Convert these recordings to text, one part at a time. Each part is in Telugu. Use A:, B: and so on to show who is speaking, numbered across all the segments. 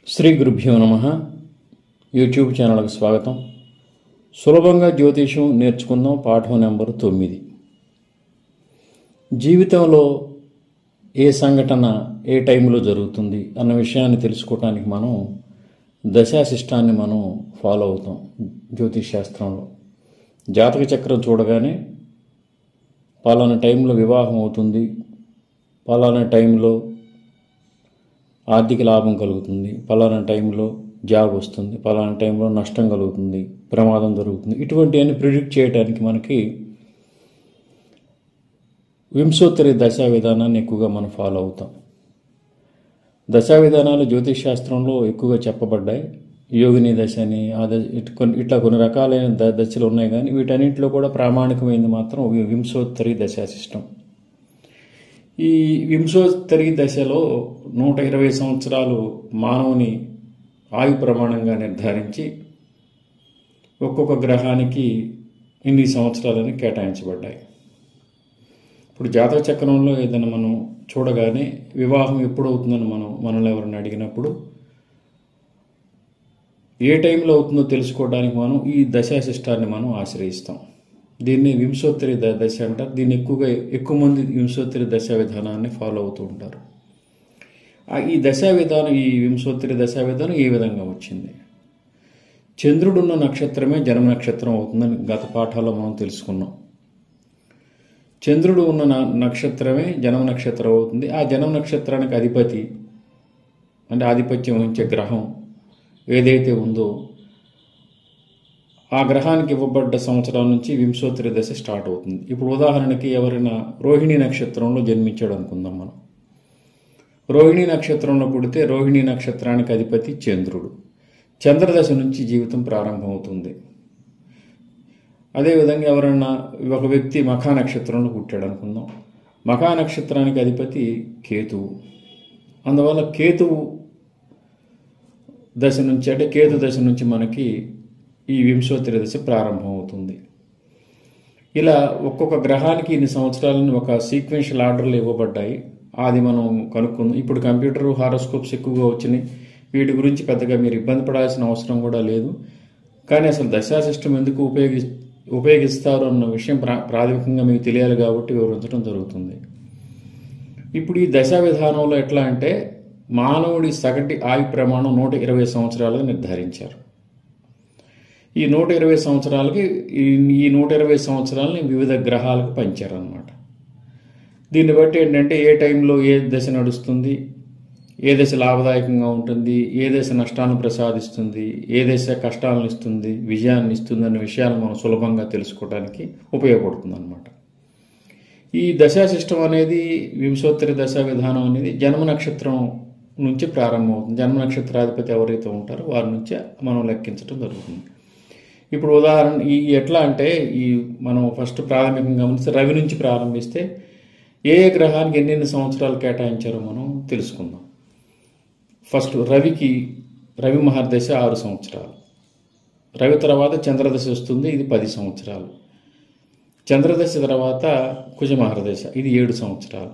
A: శ్రీ గురుభ్యో నమ యూట్యూబ్ ఛానల్కి స్వాగతం సులభంగా జ్యోతిషం నేర్చుకుందాం పాఠం నెంబర్ తొమ్మిది జీవితంలో ఏ సంఘటన ఏ టైంలో జరుగుతుంది అన్న విషయాన్ని తెలుసుకోవటానికి మనం దశాశిష్టాన్ని మనం ఫాలో అవుతాం జ్యోతిష్ శాస్త్రంలో జాతక చక్రం చూడగానే పలానా టైంలో వివాహం అవుతుంది పలానా టైంలో ఆర్థిక లాభం కలుగుతుంది పలానా టైంలో జాబ్ వస్తుంది పలానా టైంలో నష్టం కలుగుతుంది ప్రమాదం జరుగుతుంది ఇటువంటివన్నీ ప్రిడిక్ట్ చేయడానికి మనకి వింశోత్తరి దశా విధానాన్ని ఎక్కువగా మనం ఫాలో అవుతాం దశా విధానాలు జ్యోతిష్ శాస్త్రంలో ఎక్కువగా చెప్పబడ్డాయి యోగిని దశ అని ఆ దశ ఇట్ కొన్ని ఇట్లా కొన్ని రకాలైన ద దశలు ఉన్నాయి కానీ వీటన్నింటిలో కూడా ప్రామాణికమైనది మాత్రం వి- వింశోత్తరి దశా సిస్టమ్ ఈ వింశోత్తరి దశలో నూట ఇరవై సంవత్సరాలు మానవుని ఆయు ప్రమాణంగా నిర్ధారించి ఒక్కొక్క గ్రహానికి ఇన్ని సంవత్సరాలని కేటాయించబడ్డాయి ఇప్పుడు జాతక చక్రంలో ఏదైనా మనం చూడగానే వివాహం ఎప్పుడు అవుతుందని మనం మనల్ని ఎవరైనా అడిగినప్పుడు ఏ టైంలో అవుతుందో తెలుసుకోవడానికి మనం ఈ దశాశిష్టాన్ని మనం ఆశ్రయిస్తాం దీన్ని వింశోత్తరి ద- దశ అంటారు దీన్ని ఎక్కువగా ఎక్కువ మంది వింశోత్తరి దశ విధానాన్ని ఫాలో అవుతూ ఉంటారు ఆ ఈ దశా విధానం ఈ వింశోత్తరి దశా విధానం ఏ విధంగా వచ్చింది చంద్రుడున్న నక్షత్రమే జన్మ నక్షత్రం అవుతుందని గత పాఠాల్లో మనం తెలుసుకున్నాం చంద్రుడు ఉన్న న- నక్షత్రమే జన్మ నక్షత్రం అవుతుంది ఆ జన్మ నక్షత్రానికి అధిపతి అంటే ఆధిపత్యం వహించే గ్రహం ఏదైతే ఉందో ఆ గ్రహానికి ఇవ్వబడ్డ సంవత్సరాల నుంచి వింశోత్తరి దశ స్టార్ట్ అవుతుంది ఇప్పుడు ఉదాహరణకి ఎవరైనా రోహిణి నక్షత్రంలో జన్మించాడు అనుకుందాం మనం రోహిణి నక్షత్రంలో పుడితే రోహిణి నక్షత్రానికి అధిపతి చంద్రుడు చంద్రదశ నుంచి జీవితం ప్రారంభమవుతుంది అదేవిధంగా ఎవరన్నా ఒక వ్యక్తి మఖా నక్షత్రంలో పుట్టాడు అనుకుందాం మఖా నక్షత్రానికి అధిపతి కేతువు అందువల్ల కేతువు దశ నుంచి అంటే కేతు దశ నుంచి మనకి ఈ వింశోత్తరి దశ ప్రారంభమవుతుంది ఇలా ఒక్కొక్క గ్రహానికి ఇన్ని సంవత్సరాలని ఒక సీక్వెన్షియల్ ఆర్డర్లు ఇవ్వబడ్డాయి అది మనం కనుక్కుందాం ఇప్పుడు కంప్యూటర్ హారోస్కోప్స్ ఎక్కువగా వచ్చినాయి వీటి గురించి పెద్దగా మీరు ఇబ్బంది పడాల్సిన అవసరం కూడా లేదు కానీ అసలు దశా సిస్టమ్ ఎందుకు ఉపయోగి ఉపయోగిస్తారు అన్న విషయం ప్రా ప్రాథమికంగా మీకు తెలియాలి కాబట్టి వివరించడం జరుగుతుంది ఇప్పుడు ఈ దశా విధానంలో ఎట్లా అంటే మానవుడి సగటు ఆయు ప్రమాణం నూట ఇరవై సంవత్సరాలుగా నిర్ధారించారు ఈ నూట ఇరవై సంవత్సరాలకి ఈ- ఈ నూట ఇరవై సంవత్సరాలని వివిధ గ్రహాలకు పంచారనమాట దీన్ని బట్టి ఏంటంటే ఏ టైంలో ఏ దశ నడుస్తుంది ఏ దశ లాభదాయకంగా ఉంటుంది ఏ దశ నష్టాలను ప్రసాదిస్తుంది ఏ దశ కష్టాలను ఇస్తుంది విజయాన్ని ఇస్తుంది అనే విషయాలు మనం సులభంగా తెలుసుకోవడానికి ఉపయోగపడుతుంది అనమాట ఈ దశా సిస్టమ్ అనేది వింశోత్తరి దశా విధానం అనేది జన్మ నక్షత్రం నుంచి ప్రారంభమవుతుంది జన్మ నక్షత్రాధిపతి ఎవరైతే ఉంటారో వారి నుంచి మనం లెక్కించడం జరుగుతుంది ఇప్పుడు ఉదాహరణ ఈ ఎట్లా అంటే ఈ మనం ఫస్ట్ ప్రాథమికంగా గమనిస్తే రవి నుంచి ప్రారంభిస్తే ఏ ఏ గ్రహానికి ఎన్నెన్ని సంవత్సరాలు కేటాయించారో మనం తెలుసుకుందాం ఫస్ట్ రవికి రవి మహర్దశ ఆరు సంవత్సరాలు రవి తర్వాత చంద్రదశ వస్తుంది ఇది పది సంవత్సరాలు చంద్రదశ తర్వాత కుజ మహర్దశ ఇది ఏడు సంవత్సరాలు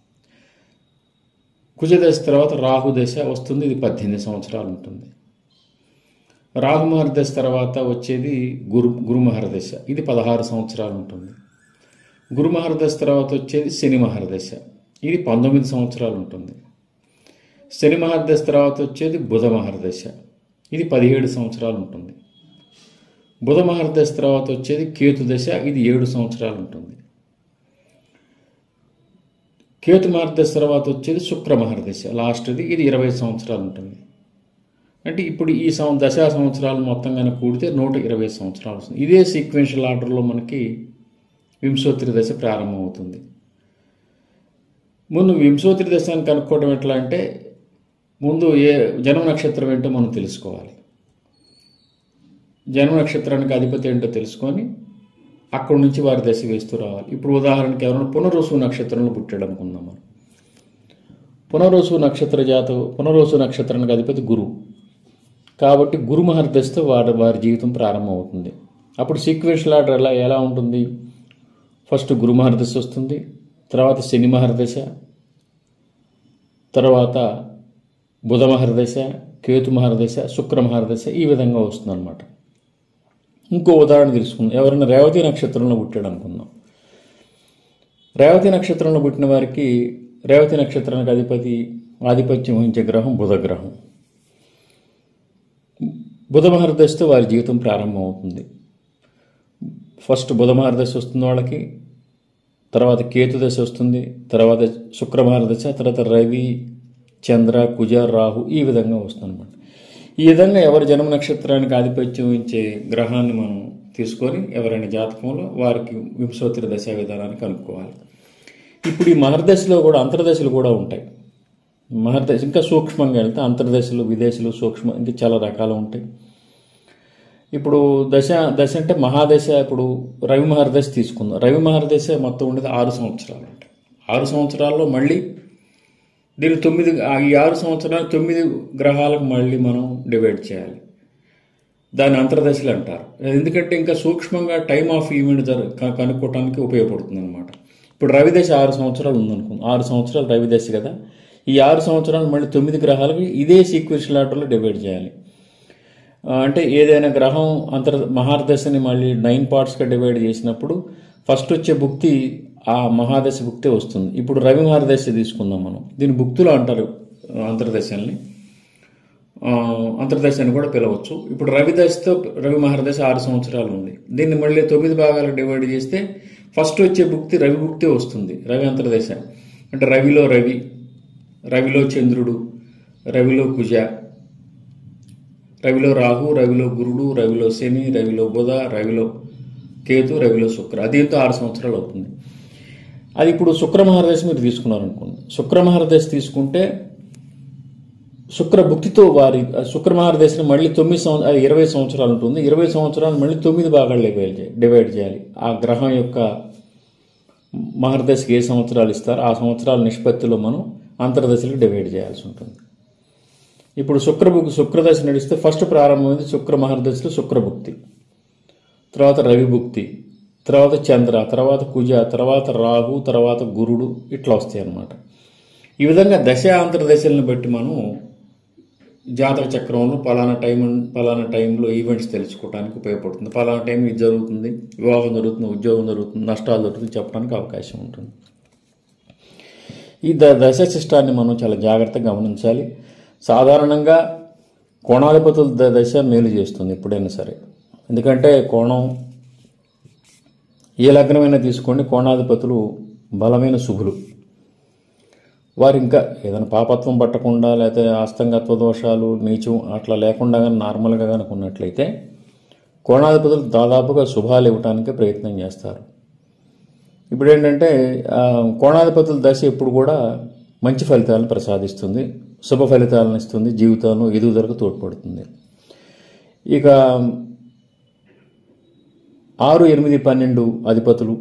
A: కుజదశ తర్వాత రాహు దశ వస్తుంది ఇది పద్దెనిమిది సంవత్సరాలు ఉంటుంది రాహు మహర్దశ తర్వాత వచ్చేది గురు గురు మహర్దశ ఇది పదహారు సంవత్సరాలు ఉంటుంది గురు మహర్దశ తర్వాత వచ్చేది శని మహర్దశ ఇది పంతొమ్మిది సంవత్సరాలు ఉంటుంది శని మహర్దశ తర్వాత వచ్చేది బుధ మహర్దశ ఇది పదిహేడు సంవత్సరాలు ఉంటుంది బుధ మహర్దశ తర్వాత వచ్చేది కేతు దశ ఇది ఏడు సంవత్సరాలు ఉంటుంది కేతు మహర్దశ తర్వాత వచ్చేది శుక్ర మహర్దశ లాస్ట్ది ఇది ఇరవై సంవత్సరాలు ఉంటుంది అంటే ఇప్పుడు ఈ సం దశా సంవత్సరాలు మొత్తంగానే కూడితే నూట ఇరవై సంవత్సరాలు వస్తుంది ఇదే సీక్వెన్షియల్ ఆర్డర్లో మనకి వింశోత్తరి దశ ప్రారంభమవుతుంది ముందు వింశోత్తరి దశాన్ని కనుక్కోవడం ఎట్లా అంటే ముందు ఏ జన్మ నక్షత్రం ఏంటో మనం తెలుసుకోవాలి జన్మ నక్షత్రానికి అధిపతి ఏంటో తెలుసుకొని అక్కడి నుంచి వారి దశ వేస్తూ రావాలి ఇప్పుడు ఉదాహరణకి ఎవరైనా పునరుసు నక్షత్రంలో పుట్టాడు అనుకుందాం మనం పునరుసు నక్షత్ర జాత పునరుసు నక్షత్రానికి అధిపతి గురువు కాబట్టి గురు మహర్దశతో వారి వారి జీవితం ప్రారంభమవుతుంది అప్పుడు సీక్వెన్షియల్ ఆర్డర్ ఎలా ఎలా ఉంటుంది ఫస్ట్ గురు మహర్దశ వస్తుంది తర్వాత శని మహర్దశ తర్వాత బుధ మహర్దశ కేతు మహారదశ శుక్ర మహారదశ ఈ విధంగా వస్తుందన్నమాట ఇంకో ఉదాహరణ తీసుకుందాం ఎవరైనా రేవతి నక్షత్రంలో పుట్టాడు అనుకుందాం రేవతి నక్షత్రంలో పుట్టిన వారికి రేవతి నక్షత్రానికి అధిపతి ఆధిపత్యం వహించే గ్రహం బుధ గ్రహం బుధ మహర్దశతో వారి జీవితం ప్రారంభం అవుతుంది ఫస్ట్ బుధ మహర్దశ వస్తుంది వాళ్ళకి తర్వాత కేతు దశ వస్తుంది తర్వాత శుక్ర మహర్దశ తర్వాత రవి చంద్ర కుజ రాహు ఈ విధంగా వస్తుంది అనమాట ఈ విధంగా ఎవరి జన్మ నక్షత్రానికి ఆధిపత్యం వహించే గ్రహాన్ని మనం తీసుకొని ఎవరైనా జాతకంలో వారికి వింశోత్తర దశ విధానాన్ని కనుక్కోవాలి ఇప్పుడు ఈ మహర్దశలో కూడా అంతర్దశలు కూడా ఉంటాయి మహర్దశ ఇంకా సూక్ష్మంగా వెళ్తే అంతర్దశలు విదేశలు సూక్ష్మ ఇంకా చాలా రకాలు ఉంటాయి ఇప్పుడు దశ దశ అంటే మహాదశ ఇప్పుడు రవి మహర్దశ తీసుకుందాం రవి మహర్దశ మొత్తం ఉండేది ఆరు సంవత్సరాలు అంటే ఆరు సంవత్సరాల్లో మళ్ళీ దీన్ని తొమ్మిది ఆ ఈ ఆరు సంవత్సరాలు తొమ్మిది గ్రహాలకు మళ్ళీ మనం డివైడ్ చేయాలి దాని అంతర్దశలు అంటారు ఎందుకంటే ఇంకా సూక్ష్మంగా టైమ్ ఆఫ్ ఈవెంట్ జర క- కనుక్కోవటానికి ఉపయోగపడుతుంది అనమాట ఇప్పుడు రవిదశ ఆరు సంవత్సరాలు ఉందనుకుందాం ఆరు సంవత్సరాలు రవిదశ కదా ఈ ఆరు సంవత్సరాలు మళ్ళీ తొమ్మిది గ్రహాలకి ఇదే సీక్వెన్షియల్ ఆర్డర్లో డివైడ్ చేయాలి ఆ, అంటే ఏదైనా గ్రహం అంతర్ మహాదశని మళ్ళీ నైన్ పార్ట్స్గా డివైడ్ చేసినప్పుడు ఫస్ట్ వచ్చే భుక్తి ఆ మహాదశ భుక్తే వస్తుంది ఇప్పుడు రవి మహాదశ తీసుకుందాం మనం దీని భుక్తులు అంటారు ఆ, అంతర్దశల్ని ఆ, అంతర్దశ అని కూడా పిలవచ్చు ఇప్పుడు రవి దశతో రవి మహర్దశ ఆరు సంవత్సరాలు ఉంది దీన్ని మళ్ళీ తొమ్మిది భాగాలకు డివైడ్ చేస్తే ఫస్ట్ వచ్చే భుక్తి రవి భుక్తే వస్తుంది రవి అంతర్దశ అంటే రవిలో రవి రవిలో చంద్రుడు రవిలో కుజ రవిలో రాహు రవిలో గురుడు రవిలో శని రవిలో బుధ రవిలో కేతు రవిలో శుక్ర దీంతో ఆరు సంవత్సరాలు అవుతుంది అది ఇప్పుడు శుక్ర మహారదశ మీరు తీసుకున్నారనుకోండి శుక్ర మహారదశ తీసుకుంటే శుక్ర భుక్తితో వారి శుక్ర మహారదశని మళ్ళీ తొమ్మిది సంవత్సరాలు ఇరవై సంవత్సరాలు ఉంటుంది ఇరవై సంవత్సరాలు మళ్ళీ తొమ్మిది భాగాలు డివైడ్ చేయాలి డివైడ్ చేయాలి ఆ గ్రహం యొక్క మహర్దశకి ఏ సంవత్సరాలు ఇస్తారో ఆ సంవత్సరాల నిష్పత్తిలో మనం అంతర్దశలకు డివైడ్ చేయాల్సి ఉంటుంది ఇప్పుడు శుక్రభుక్ శుక్రదశ నడిస్తే ఫస్ట్ ప్రారంభమైంది శుక్ర మహర్దశలో శుక్రభుక్తి తర్వాత రవిభుక్తి తర్వాత చంద్ర తర్వాత కుజ తర్వాత రాహు తర్వాత గురుడు ఇట్లా వస్తాయి అన్నమాట ఈ విధంగా దశ అంతర్దశలను బట్టి మనం జాతక చక్రంలో పలానా టైం పలానా టైంలో ఈవెంట్స్ తెలుసుకోవడానికి ఉపయోగపడుతుంది పలానా టైం ఇది జరుగుతుంది వివాహం జరుగుతుంది ఉద్యోగం జరుగుతుంది నష్టాలు జరుగుతుంది చెప్పడానికి అవకాశం ఉంటుంది ఈ ద దశ శిష్టాన్ని మనం చాలా జాగ్రత్తగా గమనించాలి సాధారణంగా కోణాధిపతుల ద- దశ మేలు చేస్తుంది ఎప్పుడైనా సరే ఎందుకంటే కోణం ఏ లగ్నమైనా తీసుకోండి కోణాధిపతులు బలమైన శుభులు వారు ఇంకా ఏదైనా పాపత్వం పట్టకుండా లేకపోతే అస్తంగత్వ దోషాలు నీచం అట్లా లేకుండా కానీ నార్మల్గా కనుక ఉన్నట్లయితే కోణాధిపతులు దాదాపుగా శుభాలు ఇవ్వటానికి ప్రయత్నం చేస్తారు ఇప్పుడు ఏంటంటే ఆ, కోణాధిపతుల దశ ఎప్పుడు కూడా మంచి ఫలితాలను ప్రసాదిస్తుంది శుభ ఫలితాలను ఇస్తుంది జీవితంలో ఎదుగుదలకు తోడ్పడుతుంది ఇక ఆరు ఎనిమిది పన్నెండు అధిపతులు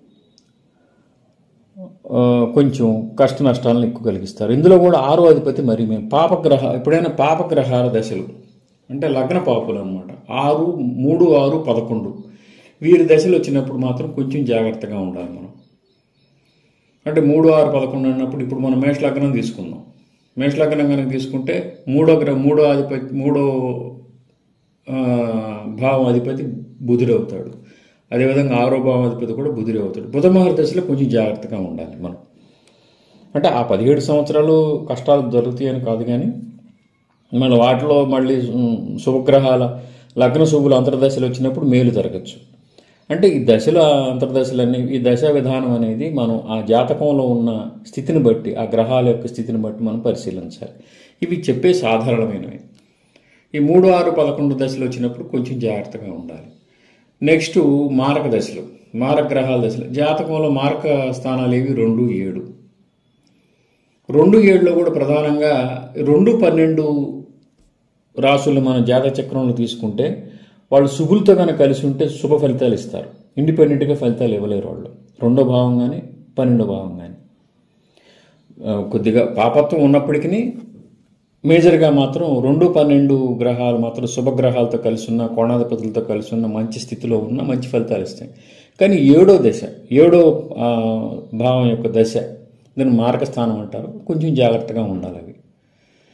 A: ఆ, కొంచెం కష్ట నష్టాలను ఎక్కువ కలిగిస్తారు ఇందులో కూడా ఆరో అధిపతి మరి మేము పాపగ్రహ ఎప్పుడైనా పాపగ్రహాల దశలు అంటే లగ్న పాపులు అనమాట ఆరు మూడు ఆరు పదకొండు వీరి దశలు వచ్చినప్పుడు మాత్రం కొంచెం జాగ్రత్తగా ఉండాలి మనం అంటే మూడు ఆరు పదకొండు అన్నప్పుడు ఇప్పుడు మనం మేష లగ్నం తీసుకుందాం మేష లగ్నం కనుక తీసుకుంటే మూడో గ్రహ మూడో అధిపతి మూడో ఆ, భావం అధిపతి బుధుడు అవుతాడు అదేవిధంగా ఆరో భావం అధిపతి కూడా బుధుడు అవుతాడు బుధ మహర్దశలో కొంచెం జాగ్రత్తగా ఉండాలి మనం అంటే ఆ పదిహేడు సంవత్సరాలు కష్టాలు జరుగుతాయి అని కాదు కానీ మళ్ళీ వాటిలో మళ్ళీ ఉమ్, శుభగ్రహాల లగ్న శుభులు అంతర్దశలు వచ్చినప్పుడు మేలు జరగచ్చు అంటే ఈ దశల అంతర్దశలన్నీ ఈ దశ విధానం అనేది మనం ఆ జాతకంలో ఉన్న స్థితిని బట్టి ఆ గ్రహాల యొక్క స్థితిని బట్టి మనం పరిశీలించాలి ఇవి చెప్పే సాధారణమైనవి ఈ మూడు ఆరు పదకొండు దశలు వచ్చినప్పుడు కొంచెం జాగ్రత్తగా ఉండాలి నెక్స్ట్ మారక దశలు మారక గ్రహాల దశలు జాతకంలో మారక స్థానాలు ఏవి రెండు ఏడు రెండు ఏడులో కూడా ప్రధానంగా రెండు పన్నెండు రాసులు మన జాతక చక్రంలో తీసుకుంటే వాళ్ళు శుభులతో కనుక కలిసి ఉంటే శుభ ఫలితాలు ఇస్తారు ఇండిపెండెంట్గా ఫలితాలు ఇవ్వలేరు వాళ్ళు రెండో భావం కానీ పన్నెండో భావం కానీ ఆ, కొద్దిగా పాపత్వం ఉన్నప్పటికీ మేజర్గా మాత్రం రెండు పన్నెండు గ్రహాలు మాత్రం శుభగ్రహాలతో కలిసి ఉన్న కోణాధిపతులతో కలిసి ఉన్న మంచి స్థితిలో ఉన్న మంచి ఫలితాలు ఇస్తాయి కానీ ఏడో దశ ఏడో ఆ, భావం యొక్క దశ దీన్ని మార్గ స్థానం అంటారు కొంచెం జాగ్రత్తగా ఉండాలి అవి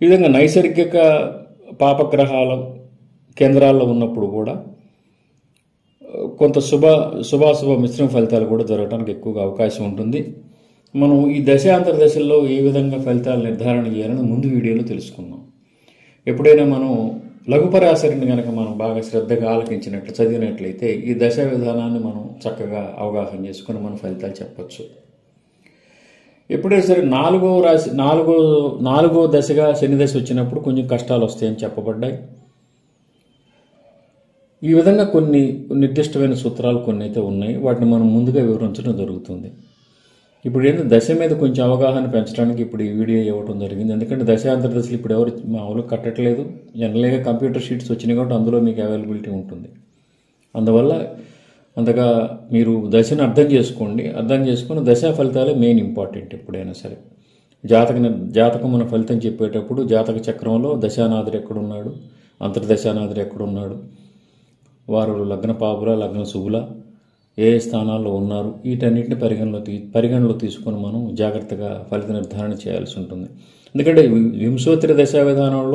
A: ఈ విధంగా నైసర్గిక పాపగ్రహాల కేంద్రాల్లో ఉన్నప్పుడు కూడా కొంత శుభ శుభాశుభ మిశ్రమ ఫలితాలు కూడా జరగడానికి ఎక్కువగా అవకాశం ఉంటుంది మనం ఈ దశాంతర దశల్లో ఏ విధంగా ఫలితాలు నిర్ధారణ చేయాలని ముందు వీడియోలో తెలుసుకుందాం ఎప్పుడైనా మనం లఘుపరాశరిని కనుక మనం బాగా శ్రద్ధగా ఆలకించినట్లు చదివినట్లయితే ఈ దశ విధానాన్ని మనం చక్కగా అవగాహన చేసుకుని మన ఫలితాలు చెప్పచ్చు ఎప్పుడైనా సరే నాలుగో రాశి నాలుగో నాలుగో దశగా శని దశ వచ్చినప్పుడు కొంచెం కష్టాలు వస్తాయని చెప్పబడ్డాయి ఈ విధంగా కొన్ని నిర్దిష్టమైన సూత్రాలు కొన్ని అయితే ఉన్నాయి వాటిని మనం ముందుగా వివరించడం జరుగుతుంది ఇప్పుడు ఏంటంటే దశ మీద కొంచెం అవగాహన పెంచడానికి ఇప్పుడు ఈ వీడియో ఇవ్వడం జరిగింది ఎందుకంటే దశాంతర దశలు ఇప్పుడు ఎవరు మామూలుగా కట్టట్లేదు జనరల్గా కంప్యూటర్ షీట్స్ వచ్చినాయి కాబట్టి అందులో మీకు అవైలబిలిటీ ఉంటుంది అందువల్ల అంతగా మీరు దశను అర్థం చేసుకోండి అర్థం చేసుకుని దశా ఫలితాలే మెయిన్ ఇంపార్టెంట్ ఎప్పుడైనా సరే జాతక జాతకం మన ఫలితం చెప్పేటప్పుడు జాతక చక్రంలో దశానాథుడు ఎక్కడున్నాడు అంతర్దశానాథుడు ఎక్కడున్నాడు వారు లగ్న పాపుల లగ్న శుభుల ఏ ఏ స్థానాల్లో ఉన్నారు వీటన్నిటిని పరిగణలో తీ పరిగణలో తీసుకొని మనం జాగ్రత్తగా ఫలిత నిర్ధారణ చేయాల్సి ఉంటుంది ఎందుకంటే వి- వింశోత్తరి దశా విధానంలో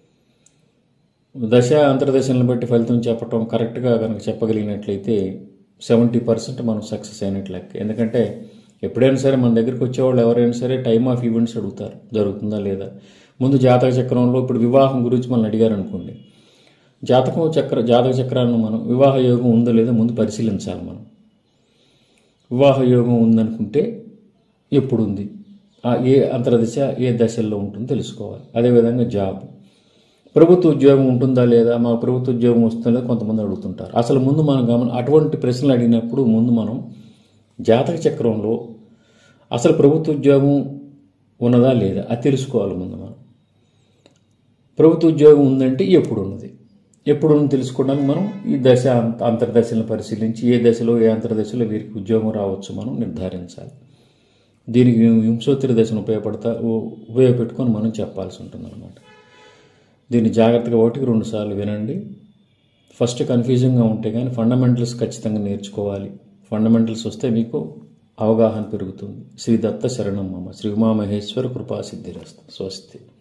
A: దశ అంతర్దశలను బట్టి ఫలితం చెప్పటం కరెక్ట్గా కనుక చెప్పగలిగినట్లయితే సెవెంటీ పర్సెంట్ మనం సక్సెస్ అయినట్లు లెక్క ఎందుకంటే ఎప్పుడైనా సరే మన దగ్గరికి వచ్చేవాళ్ళు ఎవరైనా సరే టైమ్ ఆఫ్ ఈవెంట్స్ అడుగుతారు జరుగుతుందా లేదా ముందు జాతక చక్రంలో ఇప్పుడు వివాహం గురించి మనం అడిగారు అనుకోండి జాతకం చక్ర జాతక చక్రాన్ని మనం వివాహ యోగం ఉందో లేదో ముందు పరిశీలించాలి మనం వివాహ యోగం ఉందనుకుంటే ఎప్పుడు ఉంది ఆ ఏ అంతర్దశ ఏ దశల్లో ఉంటుందో తెలుసుకోవాలి అదేవిధంగా జాబ్ ప్రభుత్వ ఉద్యోగం ఉంటుందా లేదా మా ప్రభుత్వ ఉద్యోగం వస్తుందా లేదా కొంతమంది అడుగుతుంటారు అసలు ముందు మనం గమన అటువంటి ప్రశ్నలు అడిగినప్పుడు ముందు మనం జాతక చక్రంలో అసలు ప్రభుత్వ ఉద్యోగం ఉన్నదా లేదా అది తెలుసుకోవాలి ముందు మనం ప్రభుత్వ ఉద్యోగం ఉందంటే ఎప్పుడు ఉన్నది ఎప్పుడు ఉన్నది తెలుసుకోవడానికి మనం ఈ దశ అంత- అంతర్దశలను పరిశీలించి ఏ దశలో ఏ అంతర్దశలో వీరికి ఉద్యోగం రావచ్చు మనం నిర్ధారించాలి దీనికి వింశోత్తరి దశను ఉపయోగపడతా ఉ- ఉపయోగపెట్టుకొని మనం చెప్పాల్సి ఉంటుంది అనమాట దీన్ని జాగ్రత్తగా ఒకటికి రెండు సార్లు వినండి ఫస్ట్ కన్ఫ్యూజింగ్గా ఉంటే కానీ ఫండమెంటల్స్ ఖచ్చితంగా నేర్చుకోవాలి ఫండమెంటల్స్ వస్తే మీకు అవగాహన పెరుగుతుంది శ్రీ దత్త శరణం మమ శ్రీ ఉమామహేశ్వర కృపా సిద్ధిరస్తు స్వస్తి